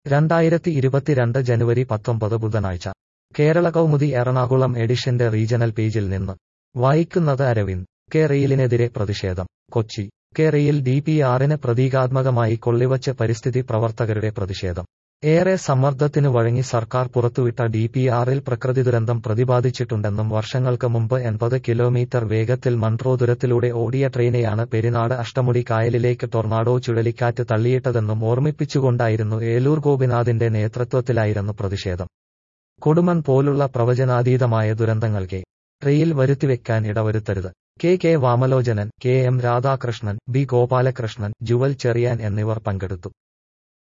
രണ്ടായിരത്തി ഇരുപത്തിരണ്ട് ജനുവരി പത്തൊമ്പത് ബുധനാഴ്ച കേരള കൗമുദി എറണാകുളം എഡിഷന്റെ റീജണൽ പേജിൽ നിന്ന് വായിക്കുന്നത് അരവിന്ദ് കെ റെയിലിനെതിരെ പ്രതിഷേധം Kochi K rail D P ആറിന് പ്രതീകാത്മകമായി കൊള്ളിവച്ച് പരിസ്ഥിതി പ്രവർത്തകരുടെ പ്രതിഷേധം ഏറെ സമ്മർദ്ദത്തിനു വഴങ്ങി സർക്കാർ പുറത്തുവിട്ട ഡി പി ആറിൽ പ്രകൃതി ദുരന്തം പ്രതിപാദിച്ചിട്ടുണ്ടെന്നും വർഷങ്ങൾക്ക് മുമ്പ് എൺപത് കിലോമീറ്റർ വേഗത്തിൽ മൺട്രോതുരത്തിലൂടെ ഓടിയ ട്രെയിനെയാണ് പെരിനാട് അഷ്ടമുടി കായലിലേക്ക് ടൊർണാഡോ ചുഴലിക്കാറ്റ് തള്ളിയിട്ടതെന്നും ഓർമ്മിപ്പിച്ചുകൊണ്ടായിരുന്നു ഏലൂർ ഗോപിനാഥിന്റെ നേതൃത്വത്തിലായിരുന്നു പ്രതിഷേധം കൊടുമൺ പോലുള്ള പ്രവചനാതീതമായ ദുരന്തങ്ങൾ കെ റെയിൽ വരുത്തിവെക്കാൻ ഇടവരുത്തരുത് K K Vamalochanan K M Radhakrishnan B Gopalakrishnan Jewel Cherian എന്നിവർ പങ്കെടുത്തു